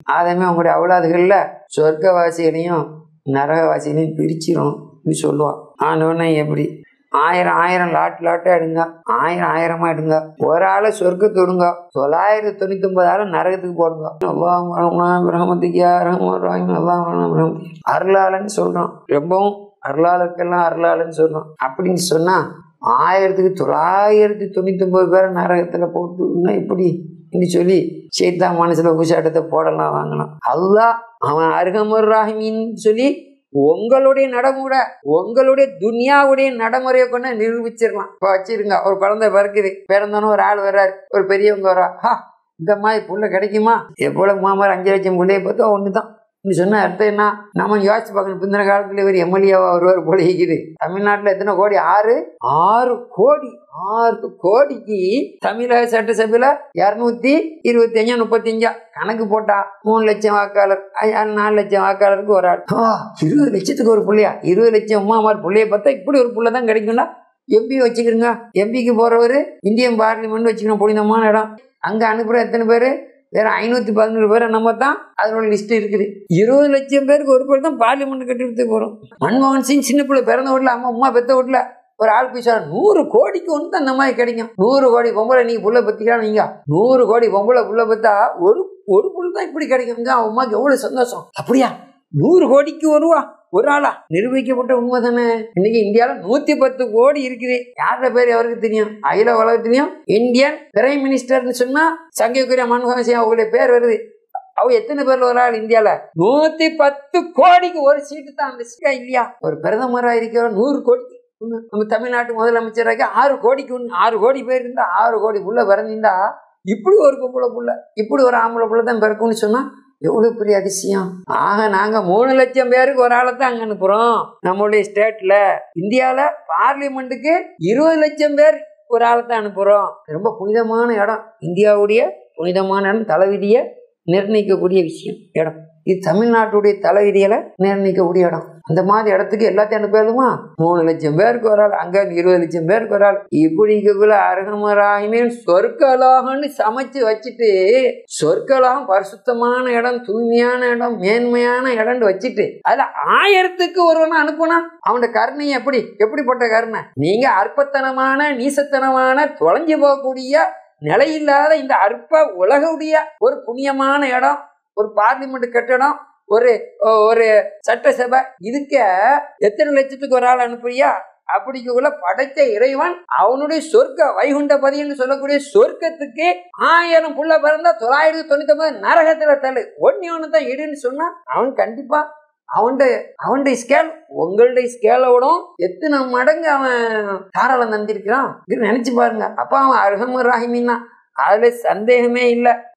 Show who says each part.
Speaker 1: ஆதமே உங்களுடைய அவ்வளாதுகளில் சொர்க்கவாசிகளையும் நரகவாசிகளையும் பிரிச்சிரும் இப்படி சொல்லுவான் ஆண்டவனே எப்படி ஆயிரம் ஆயிரம் லாட் லாட்டா எடுங்க ஆயிரம் ஆயிரமா எடுங்க ஒரு ஆளை சொர்க்கத்தை விடுங்க தொள்ளாயிரத்தி தொண்ணூத்தி ஒன்பது ஆளை நரகத்துக்கு போடுங்க அல்லாஹ் ரஹ்மான் ரஹமத்துக்கியா ரஹ்மான் ரஹீம் அல்லாஹ் ரஹ்மான் ரஹமத்துக்கியா. அருளாளன்னு சொல்றோம் ரொம்பவும் அருளாளுக்கெல்லாம் அருளாளன்னு சொல்றோம் அப்படின்னு சொன்னா ஆயிரத்துக்கு தொள்ளாயிரத்தி தொண்ணூத்தி ஒன்பது பேரை நரகத்துல போட்டு இன்னும் இப்படி இப்படி சொல்லி சேத்தா மனசுல உஷாட்டத்தை போடலாம் வாங்கலாம் அல்லாஹ் அவன் அருகமர் ராஹிமின்னு சொல்லி உங்களுடைய நடைமுறை உங்களுடைய துனியாவுடைய நடைமுறையை கொண்டு நிரூபிச்சிடலாம் இப்போ வச்சிருங்க ஒரு குழந்தை பிறக்குது பிறந்தோன்னு ஒரு ஆள் வர்றாரு ஒரு பெரியவங்க வரா ஹா இந்த மாதிரி புள்ள கிடைக்குமா எப்போல மாமர் அஞ்சு லட்சம் பிள்ளைய பார்த்தா ஒன்று தான் நீ சொன்ன அர்த்தம் என்ன நம்ம யோசிச்சு பார்க்கணும் பிந்தின காலத்துல இவர் எம்எல்ஏவா ஒருவர் போல இருக்குது தமிழ்நாட்டில் எத்தனை கோடி ஆறு ஆறு கோடி ஆறு கோடிக்கு தமிழக சட்டசபையில இரநூத்தி இருபத்தி அஞ்சா முப்பத்தஞ்சா கணக்கு போட்டா மூணு லட்சம் வாக்காளர் ஐ- நாலு லட்சம் வாக்காளருக்கு ஒரு ஆள் ஆ, இருபது லட்சத்துக்கு ஒரு புள்ளையா இருபது லட்சம் அம்மா மாதிரி புள்ளைய பார்த்தா இப்படி ஒரு புள்ள தான் கிடைக்கும்டா எம்பி வச்சுக்கிறோங்க எம்பிக்கு போறவரு இந்தியன் பார்லிமெண்ட் வச்சுக்கணும் புனிதமான இடம் அங்க அனுப்புற எத்தனை பேரு வேற ஐநூத்தி பதினோரு பேரை நம்ம தான் அதோட லிஸ்ட் இருக்குது இருபது லட்சம் பேருக்கு ஒரு பேர் தான் பார்லிமெண்ட் கட்டிட்டு போறோம் மன்மோகன் சிங் சின்ன பிள்ளை பிறந்த வீட்டுல அம்மா அம்மா பெத்த வீட்டுல ஒரு ஆள் போய் சொல்ற நூறு கோடிக்கு ஒன்று தான் இந்த மாதிரி கிடைக்கும் நூறு கோடி பொம்பளை நீங்க புள்ள பத்திக்கலாம் நீங்க நூறு கோடி பொம்பளை புள்ள பத்தா ஒரு ஒரு புள்ள தான் இப்படி கிடைக்கும் அவன் அம்மாக்கு எவ்வளவு சந்தோஷம் அப்படியா நூறு கோடிக்கு வருவா ஒரு ஆளா நிரூபிக்கப்பட்ட உண்மை தானே இன்னைக்கு இந்தியாவில் நூத்தி பத்து கோடி இருக்குது யாரோட பேர் அவருக்கு தெரியும் அகில உலகத்திலையும் இந்தியன் பிரைம் மினிஸ்டர்னு சொன்னா சங்கக்குரிய மன்மோகன் சிங் அவங்களுடைய பேர் வருது அவ எத்தனை பேர்ல ஒரு ஆள் இந்தியால நூத்தி பத்து கோடிக்கு ஒரு சீட்டு தான் அந்த சீட்டா இல்லையா ஒரு பிரதமரா இருக்கிற நூறு கோடி ஒண்ணு. நம்ம தமிழ்நாட்டு முதலமைச்சராக ஆறு கோடிக்கு ஒண்ணு ஆறு கோடி பேர் இருந்தா ஆறு கோடி புள்ள பிறந்திருந்தா இப்படி ஒரு பொம்பளை புள்ள இப்படி ஒரு ஆம்பளை புள்ள தான் பிறக்கும்னு சொன்னா எவ்வளவு பெரிய அதிசயம் ஆக நாங்க மூணு லட்சம் பேருக்கு ஒரு ஆளை தான் அங்க அனுப்புறோம் நம்மளுடைய ஸ்டேட்ல இந்தியால பார்லிமெண்ட்டுக்கு இருபது லட்சம் பேர் ஒரு ஆளை தான் அனுப்புறோம் ரொம்ப புனிதமான இடம் இந்தியாவுடைய புனிதமான இடம் தலைவிதியை நிர்ணயிக்கக்கூடிய விஷயம் இடம் இது தமிழ்நாட்டுடைய தலைவிதிகளை நிர்ணயிக்கக்கூடிய இடம் அந்த மாதிரி இடத்துக்கு எல்லாத்தையும் அனுப்பிடுமா மூணு லட்சம் பேருக்கு ஒரு ஆள் அங்க இருபது லட்சம் பேருக்கு ஒரு ஆள் இப்படிக்குள்ள அருகமராயுமே சொற்கலாகன்னு சமைச்சு வச்சுட்டு சொற்கலாகம் பரிசுத்தமான இடம் தூய்மையான இடம் மேன்மையான இடம்னு வச்சுட்டு அதுல ஆயிரத்துக்கு ஒருவனை அனுப்புனா அவனோட கருணை எப்படி எப்படிப்பட்ட கருணை நீங்க அற்பத்தனமான நீசத்தனமான தொலைஞ்சு போகக்கூடிய நிலையில்லாத இந்த அற்ப உலகுடைய ஒரு புண்ணியமான இடம் ஒரு பார்லிமெண்ட் கட்டடம் ஒரு ஒரு சட்டசபை இதுக்க எத்தனை லட்சத்துக்கு ஒரு ஆள் அனுப்புறியா அப்படிக்குள்ள படைத்த இறைவன் அவனுடைய சொர்க்க வைகுண்ட பதின்னு சொல்லக்கூடிய சொர்க்கத்துக்கு ஆயிரம் புள்ள பிறந்தா தொள்ளாயிரத்தி தொண்ணூத்தி ஒன்பது நரகத்துல தள்ளு ஒன்னு ஒன்று தான் இடுன்னு சொன்னா அவன் கண்டிப்பா அவன்ட அவன்டைய ஸ்கேல் உங்களுடைய ஸ்கேலோடும் எத்தனை மடங்கு அவன் தாராளம் தந்திருக்கிறான் இது நினைச்சு பாருங்க அப்ப அவன் அருகமு ராஹிமின்னா அதுல சந்தேகமே இல்லை